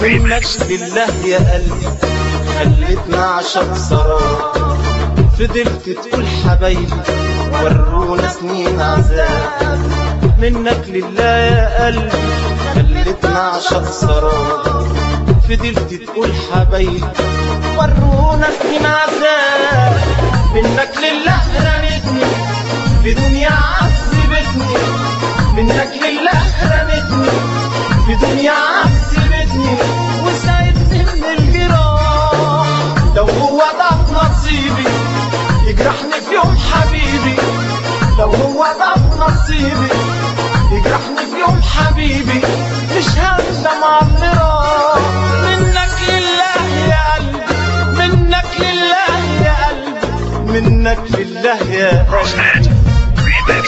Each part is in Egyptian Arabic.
منك لله يا قلبي خلتنا عشق سراب فضلت تقول حبايبي ورونا سنين عذاب منك لله يا قلبي خلتنا عشق سراب فضلت تقول حبايبي ورونا سنين عذاب منك لله رمتني في دنيا عذبتني منك لله رمتني في دنيا عذبتني وسايبني من الجراح لو هو ده نصيبي يجرحني في يوم حبيبي لو هو ده نصيبي يجرحني في يوم حبيبي مش هندم على اللي راح منك لله يا قلبي منك لله يا قلبي منك لله يا قلبي Rosnet Remix.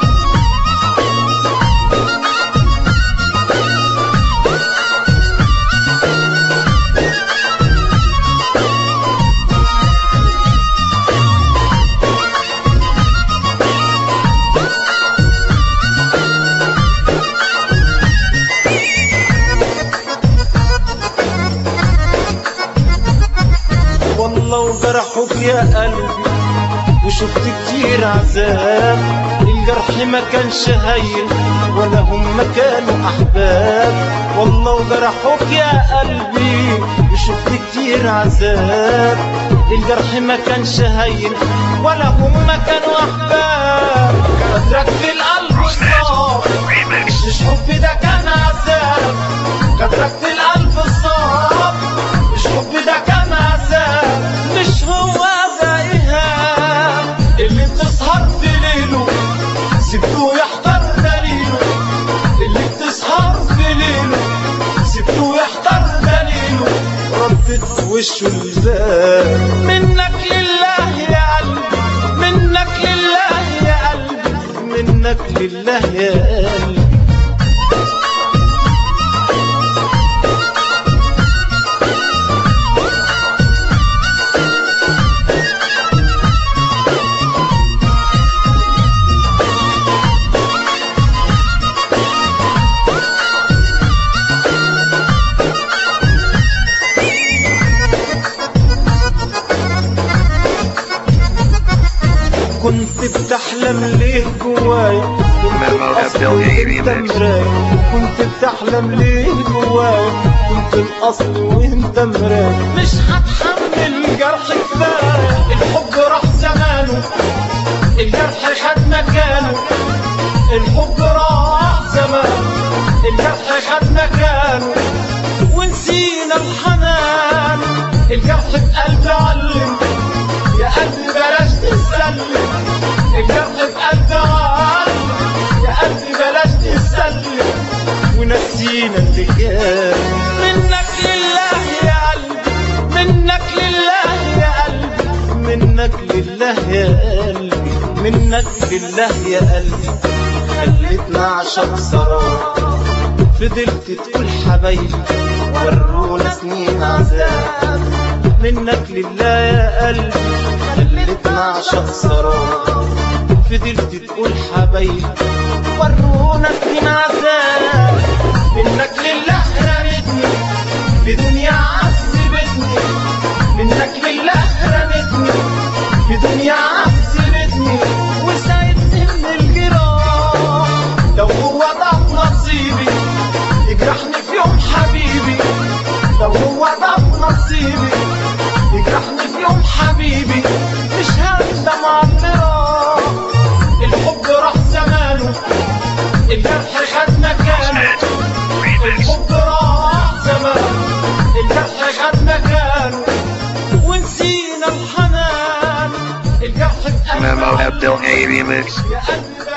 والله وجرحوك يا قلبي وشفت كتير عذاب الجرح ما كانش هين ولا هم كانوا احباب والله وجرحوك يا قلبي وشفت كتير عذاب الجرح ما كانش هين ولا هم كانوا احباب قدرك في القلب صار Remix. مش حب ده كان عذاب قدرك في القلب الصعب مش حب ده كان عذاب مش هو ده إيهاب اللي بتسهر في ليله سبته يحضر دليله اللي بتسهر في ليله سبته يحضر دليله ردت في وشه الباب منك لله يا قلبي منك لله يا قلبي منك لله يا قلبي كنت بتحلم ليه جوايا كنت Memo الأصل Abdel وانت Remix. مرايا كنت بتحلم ليه جوايا كنت الأصل وانت مرايا مش هتحمل جرح كفاية الحب راح زمانه الجرح خد مكانه الحب راح زمانه الجرح خد مكانه ونسينا الحنان الجرح في قلبي علم يا قلبي بلاش تسلم الجرح في قلبي علم يا قلبي بلاش تسلم ونسينا اللي كان منك لله يا قلبي منك لله يا قلبي منك لله يا قلبي منك لله يا قلبي خلتنا عشق سراب فضلت تقول حبايبي ورونا سنين عذاب منك لله يا قلبي خلتنا عشق سراب فضلت تقول حبايبي ورونا سنين عذاب منك لله رمتني في دنيا عذبتني منك لله رمتني في دنيا عذبتني وسايبني من الجراح لو هو ده نصيبي يجرحني في يوم حبيبي لو هو ده نصيبي يجرحني في يوم حبيبي مش هندم على اللي راح الحب راح زمانه الجرح خد مكانه Remix. الحب راح زمانه الجرح خد مكانه ونسينا الحنان الجرح في Memo قلبي Abdel Remix. يا قلبي